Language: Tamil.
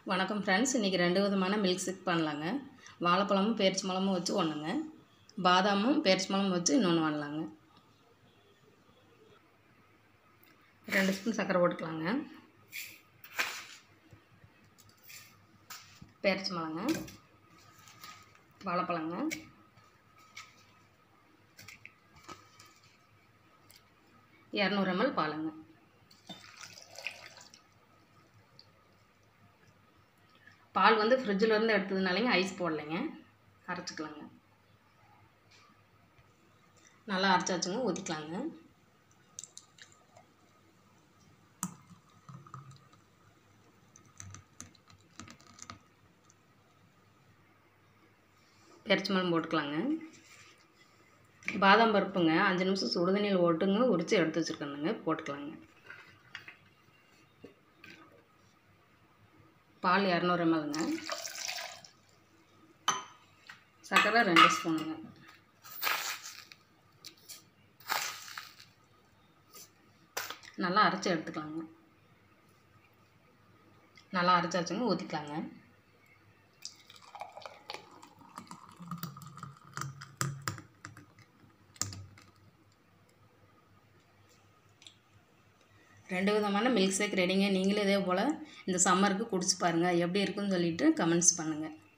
வணக்கம் ஃப்ரெண்ட்ஸ் இன்றைக்கி ரெண்டு விதமான மில்க் ஷேக் பண்ணலாங்க வாழைப்பழமும் பேரிச்சம்பழமும் வச்சு ஒன்றுங்க பாதாமும் பேரிச்சம்பழமும் வச்சு இன்னொன்று பண்ணலாங்க ரெண்டு ஸ்பூன் சர்க்கரை போட்டுக்கலாங்க பேரிச்சம்பழங்க வாழைப்பழங்க இரநூறு எம்எல் பாலுங்க பால் வந்து ஃப்ரிட்ஜில் இருந்து எடுத்ததுனாலைங்க ஐஸ் போடலைங்க அரைச்சிக்கலாங்க நல்லா அரைச்சாச்சுங்க ஊற்றிக்கலாங்க பெருச்சம்பழம் போட்டுக்கலாங்க பாதாம் பருப்புங்க அஞ்சு நிமிஷம் சுடுதண்ணியில் ஓட்டுங்க உரித்து எடுத்து வச்சுருக்கணுங்க போட்டுக்கலாங்க பால் இரநூறு எம்எல்ங்க சர்க்கரை ரெண்டு ஸ்பூனுங்க நல்லா அரைச்சி எடுத்துக்கலாங்க நல்லா அரைச்சாச்சுங்க ஊற்றிக்கலாங்க ரெண்டு விதமான மில்க் ஷேக் ரெடிங்க நீங்களும் இதே போல் இந்த சம்மருக்கு குடிச்சு பாருங்கள் எப்படி இருக்குன்னு சொல்லிவிட்டு கமெண்ட்ஸ் பண்ணுங்கள்